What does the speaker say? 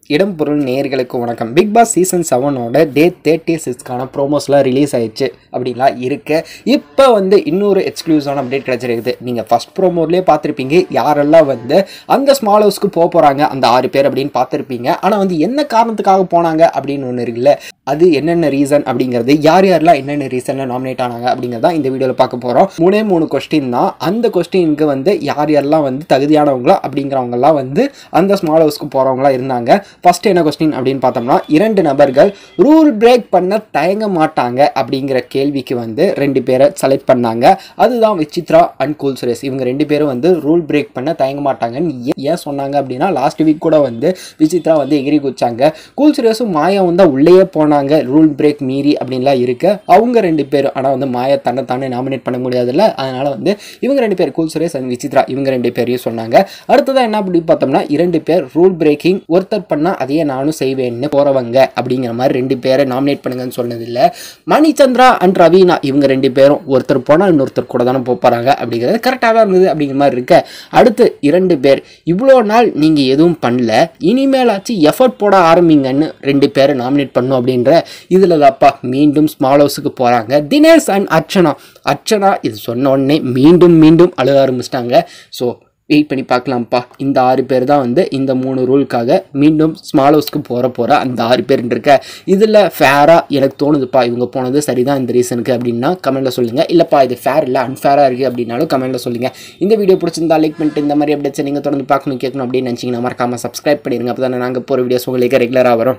இடம் பொருள் நேயர்களுக்கு வணக்கம் பிக் பாஸ் சீசன் செவனோட டே தேர்ட்டி சிக்ஸ்க்கான ப்ரோமோஸ்லாம் ரிலீஸ் ஆயிடுச்சு அப்படின்லாம் இருக்கு இப்போ வந்து இன்னொரு எக்ஸ்க்ளூசிவான அப்டேட் கிடச்சிருக்குது நீங்கள் ஃபஸ்ட் ப்ரோமோட்லேயே பார்த்துருப்பீங்க யாரெல்லாம் வந்து அந்த ஸ்மால் ஹவுஸ்க்கு போக போகிறாங்க அந்த ஆறு பேர் அப்படின்னு பார்த்துருப்பீங்க ஆனால் வந்து என்ன காரணத்துக்காக போனாங்க அப்படின்னு ஒன்று இருக்குல்ல அது என்னென்ன ரீசன் அப்படிங்கிறது யார் யாரெல்லாம் என்னென்ன ரீசனில் நாமினேட் ஆனாங்க அப்படிங்கிறத இந்த வீடியோவில் பார்க்க போகிறோம் மூணே மூணு கொஸ்டின் தான் அந்த கொஸ்டினுக்கு வந்து யார் யாரெல்லாம் வந்து தகுதியானவங்களோ அப்படிங்கிறவங்கலாம் வந்து அந்த ஸ்மால் ஹவுஸ்க்கு போகிறவங்களா இருந்தாங்க ஃபர்ஸ்ட் என்ன கொஸ்டின் அப்படின்னு பார்த்தோம்னா இரண்டு நபர்கள் ரூல் பிரேக் பண்ண தயங்க மாட்டாங்க அப்படிங்கிற கேள்விக்கு வந்து ரெண்டு பேரை செலக்ட் பண்ணாங்க அதுதான் விசித்ரா அண்ட் கூல் சுரேஷ் இவங்க ரெண்டு பேரும் வந்து ரூல் பிரேக் பண்ண தயங்க மாட்டாங்கன்னு ஏன் ஏன் சொன்னாங்க அப்படின்னா லாஸ்ட் வீக் கூட வந்து விசித்ரா வந்து எகிரி குச்சாங்க கூல் சுரேஷும் மாயா வந்து உள்ளேயே போனாங்க ரூல் பிரேக் மீறி அப்படின்லாம் இருக்கு அவங்க ரெண்டு பேரும் ஆனால் வந்து மாயா தன்னை தானே நாமினேட் பண்ண முடியாதுல்ல அதனால வந்து இவங்க ரெண்டு பேர் கூல் சுரேஷ் அண்ட் விசித்ரா இவங்க ரெண்டு பேரையும் சொன்னாங்க அடுத்ததான் என்ன அப்படி பார்த்தோம்னா இரண்டு பேர் ரூல் பிரேக்கிங் ஒருத்தர் பண்ணால் அதையே நானும் செய்வேன்னு போறவங்க அப்படிங்கிற மாதிரி ரெண்டு பேரை நாமினேட் பண்ணுங்கன்னு சொன்னதில்ல மணிச்சந்திரா அண்ட் ரவீனா இவங்க ரெண்டு பேரும் ஒருத்தர் போனால் இன்னொருத்தர் கூட தானே போகிறாங்க அப்படிங்கிறது கரெக்டாக தான் இருந்தது அப்படிங்கிற மாதிரி இருக்க அடுத்து இரண்டு பேர் இவ்வளோ நாள் நீங்கள் எதுவும் பண்ணல இனிமேலாச்சு எஃபர்ட் போட ஆரம்பிங்கன்னு ரெண்டு பேரை நாமினேட் பண்ணும் அப்படின்ற இதில் தாப்பா மீண்டும் ஸ்மால் ஹவுஸுக்கு போகிறாங்க தினேஷ் அண்ட் அர்ச்சனா அர்ச்சனா இது சொன்ன உடனே மீண்டும் மீண்டும் அழுக ஆரம்பிச்சிட்டாங்க ஸோ வெயிட் பண்ணி பார்க்கலாம்ப்பா இந்த ஆறு பேர் தான் வந்து இந்த மூணு ரூலுக்காக மீண்டும் ஸ்மால் ஹவுஸ்க்கு போகிற போகிற அந்த ஆறு பேர் இருக்க இதில் ஃபேராக எனக்கு தோணுதுப்பா இவங்க போனது சரிதான் இந்த ரீசனுக்கு அப்படின்னா கமெண்ட்டில் சொல்லுங்கள் இல்லைப்பா இது ஃபேர் இல்லை அன்ஃபேராக இருக்குது அப்படின்னாலும் கமெண்ட்டில் சொல்லுங்கள் இந்த வீடியோ பிடிச்சிருந்தா லைக் பண்ணிட்டு இந்த மாதிரி அப்டேட்ஸ் நீங்கள் தொடர்ந்து பார்க்கணும் கேட்கணும் அப்படின்னு நினச்சிங்கன்னா மறக்காமல் சப்ஸ்கிரைப் பண்ணிடுங்க அப்போ தானே நாங்கள் போகிற வீடியோஸ் உங்களுக்கு ரெகுலராக வரும்